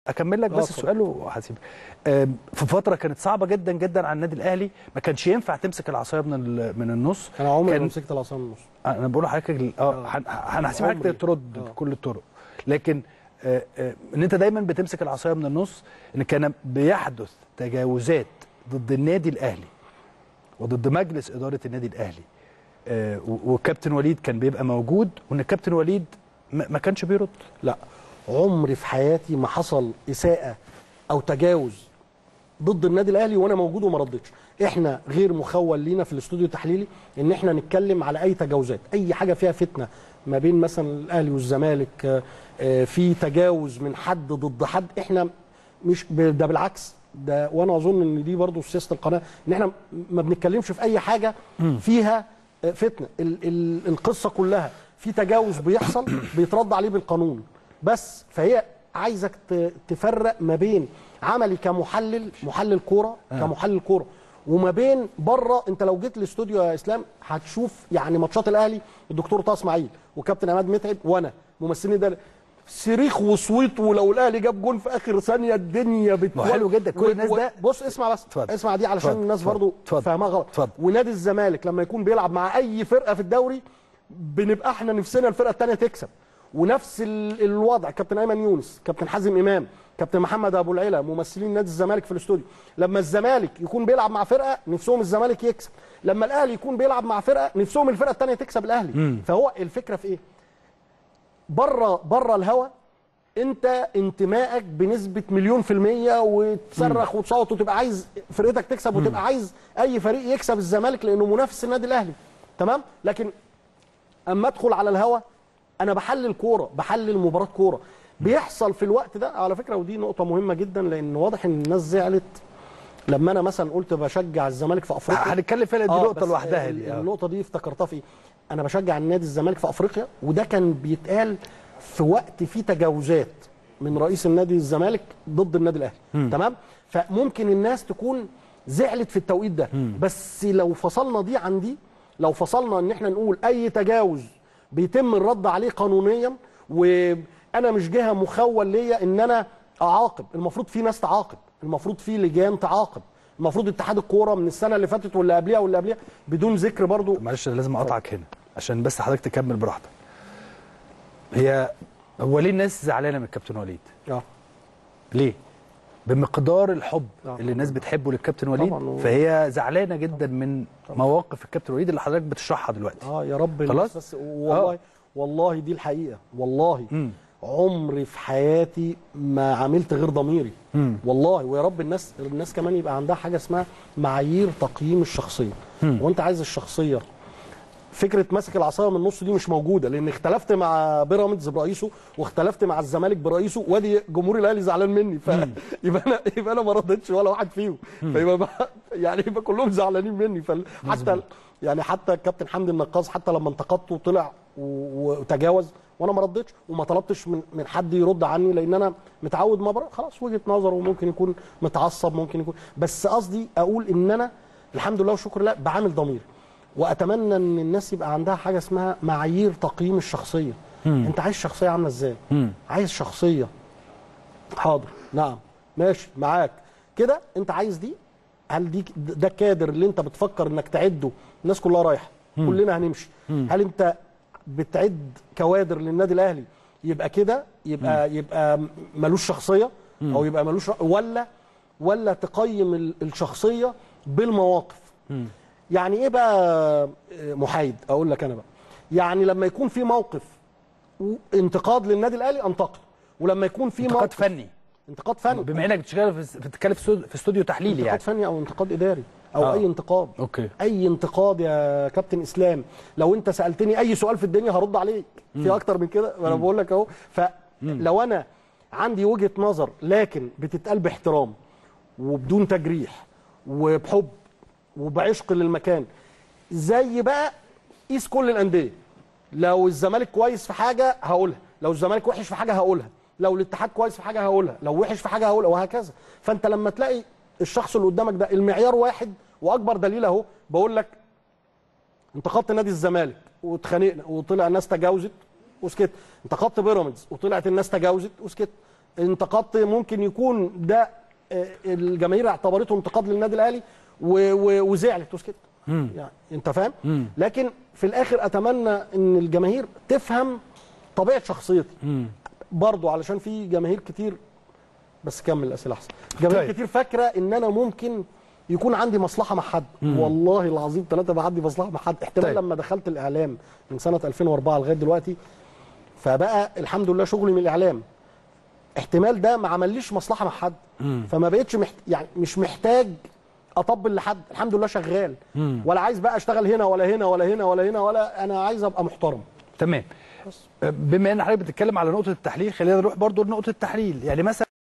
اكمل لك آه، بس اتفضل. السؤال وهسيب آم، في فتره كانت صعبه جدا جدا على النادي الاهلي ما كانش ينفع تمسك العصايه من ال- من النص انا عمري ما كان- مسكت العصا من النص انا بقول لحضرتك ال- اه هن- هنحسب حضرتك عمري. ترد آه. بكل الطرق لكن آه، آه، ان انت دايما بتمسك العصايه من النص ان كان بيحدث تجاوزات ضد النادي الاهلي وضد مجلس اداره النادي الاهلي آه، و- والكابتن وليد كان بيبقى موجود وان الكابتن وليد ما ما كانش بيرد لا عمري في حياتي ما حصل اساءه او تجاوز ضد النادي الاهلي وانا موجود وما ردتش احنا غير مخول لينا في الاستوديو التحليلي ان احنا نتكلم على اي تجاوزات اي حاجه فيها فتنه ما بين مثلا الاهلي والزمالك آه، آه، في تجاوز من حد ضد حد احنا مش ب- ده بالعكس ده وانا اظن ان دي برضو سياسه القناه ان احنا ما بنتكلمش في اي حاجه فيها آه، فتنه ال ال القصه كلها في تجاوز بيحصل بيترد عليه بالقانون بس فهي عايزك ت- تفرق ما بين عملي كمحلل محلل كوره كمحلل كوره وما بين بره انت لو جيت الاستوديو يا اسلام هتشوف يعني ماتشات الاهلي الدكتور طه اسماعيل وكابتن عماد متعب وانا ممثلين ده صريخ وصويت ولو الاهلي جاب جون في اخر ثانيه الدنيا بت ما هو حلو جدا، كل الناس ده- بص اسمع بس اتفضل. اسمع دي علشان اتفضل. الناس اتفضل. برضو اتفضل. فاهمها غلط اتفضل. ونادي الزمالك لما يكون بيلعب مع اي فرقه في الدوري بنبقى احنا نفسنا الفرقه الثانيه تكسب ونفس ال- الوضع كابتن ايمن يونس كابتن حازم امام كابتن محمد ابو العلا ممثلين نادي الزمالك في الاستوديو لما الزمالك يكون بيلعب مع فرقه نفسهم الزمالك يكسب لما الاهلي يكون بيلعب مع فرقه نفسهم الفرقه الثانيه تكسب الاهلي فهو الفكره في ايه بره بره الهوا انت انتمائك بنسبه مليون في الميه وتصرخ وتصوت وتبقى عايز فرقتك تكسب وتبقى عايز اي فريق يكسب الزمالك لانه منافس النادي الاهلي تمام لكن اما ادخل على الهوا انا بحلل كوره بحلل مباراه كوره بيحصل في الوقت ده على فكره ودي نقطه مهمه جدا لان واضح ان الناس زعلت لما انا مثلا قلت بشجع الزمالك في افريقيا هنتكلم فيها دي آه، نقطه بس لوحدها ال- دي آه. النقطه دي افتكرتها في إيه؟ انا بشجع النادي الزمالك في افريقيا وده كان بيتقال في وقت فيه تجاوزات من رئيس النادي الزمالك ضد النادي الاهلي تمام فممكن الناس تكون زعلت في التوقيت ده بس لو فصلنا دي عن دي لو فصلنا ان احنا نقول اي تجاوز بيتم الرد عليه قانونيا وانا مش جهه مخول ليا ان انا اعاقب المفروض في ناس تعاقب المفروض في لجان تعاقب المفروض اتحاد الكوره من السنه اللي فاتت واللي قبلها واللي قبلها بدون ذكر برضو معلش أنا لازم اقطعك هنا عشان بس حضرتك تكمل براحتك هي هو ليه الناس زعلانه من الكابتن وليد اه ليه بمقدار الحب آه. اللي الناس بتحبه للكابتن وليد طبعاً هو- فهي زعلانه جدا من مواقف الكابتن وليد اللي حضرتك بتشرحها دلوقتي اه يا رب خلاص؟ الناس بس والله آه. والله دي الحقيقه والله مم. عمري في حياتي ما عملت غير ضميري مم. والله ويا رب الناس الناس كمان يبقى عندها حاجه اسمها معايير تقييم الشخصيه وانت عايز الشخصيه فكره ماسك العصايه من النص دي مش موجوده لان اختلفت مع بيراميدز برئيسه واختلفت مع الزمالك برئيسه وادي جمهور الاهلي زعلان مني فيبقى انا يبقى انا ما ردتش ولا واحد فيهم فيبقى بقى- يعني يبقى كلهم زعلانين مني فحتى يعني حتى الكابتن حمدي النقاص حتى لما انتقدته طلع و- وتجاوز وانا ما ردتش وما طلبتش من من حد يرد عني لان انا متعود ما بر- خلاص وجهه نظره وممكن يكون متعصب ممكن يكون بس قصدي اقول ان انا الحمد لله والشكر لله بعامل ضميري واتمنى ان الناس يبقى عندها حاجه اسمها معايير تقييم الشخصيه انت عايز شخصيه عامله ازاي عايز شخصيه حاضر نعم ماشي معاك كده انت عايز دي هل دي ده الكادر اللي انت بتفكر انك تعده الناس كلها رايحه كلنا هنمشي هل انت بتعد كوادر للنادي الاهلي يبقى كده يبقى يبقى ملوش شخصيه او يبقى ملوش رأ- ولا ولا تقيم ال- الشخصيه بالمواقف يعني ايه بقى آه، محايد اقول لك انا بقى يعني لما يكون في موقف و- انتقاد للنادي الاهلي انتقد ولما يكون في انتقاد موقف فني انتقاد فني بما انك بتشتغل في بتتكلم في استوديو- في استوديو تحليلي انتقاد يعني فني او انتقاد اداري او آه. اي انتقاد اوكي اي انتقاد يا كابتن اسلام لو انت سالتني اي سؤال في الدنيا هرد عليك في اكتر من كده انا بقول لك اهو فلو انا عندي وجهه نظر لكن بتتقال باحترام وبدون تجريح وبحب وبعشق للمكان زي بقى قيس كل الانديه لو الزمالك كويس في حاجه هقولها لو الزمالك وحش في حاجه هقولها لو الاتحاد كويس في حاجه هقولها لو وحش في حاجه هقولها وهكذا فانت لما تلاقي الشخص اللي قدامك ده المعيار واحد واكبر دليل اهو بقول لك انتقدت نادي الزمالك واتخانقنا وطلع الناس تجاوزت وسكت انتقدت بيراميدز وطلعت الناس تجاوزت وسكت انتقدت ممكن يكون ده آه، الجماهير اعتبرته انتقاد للنادي الاهلي و- و- وزعلت وسكت يعني انت فاهم لكن في الاخر اتمنى ان الجماهير تفهم طبيعه شخصيتي برضو علشان في جماهير كتير بس كمل الاسئله احسن جماهير طيب. كتير فاكره ان انا ممكن يكون عندي مصلحه مع حد والله العظيم ثلاثه بقى عندي مصلحه مع حد احتمال طيب. لما دخلت الاعلام من سنه 2004 لغايه دلوقتي فبقى الحمد لله شغلي من الاعلام احتمال ده ما عمليش مصلحه مع حد فما بقتش محت... يعني مش محتاج اطبل لحد الحمد لله شغال ولا عايز بقى اشتغل هنا ولا هنا ولا هنا ولا هنا ولا انا عايز ابقى محترم تمام بما ان حضرتك بتتكلم على نقطه التحليل خلينا نروح برضو لنقطه التحليل يعني مثلا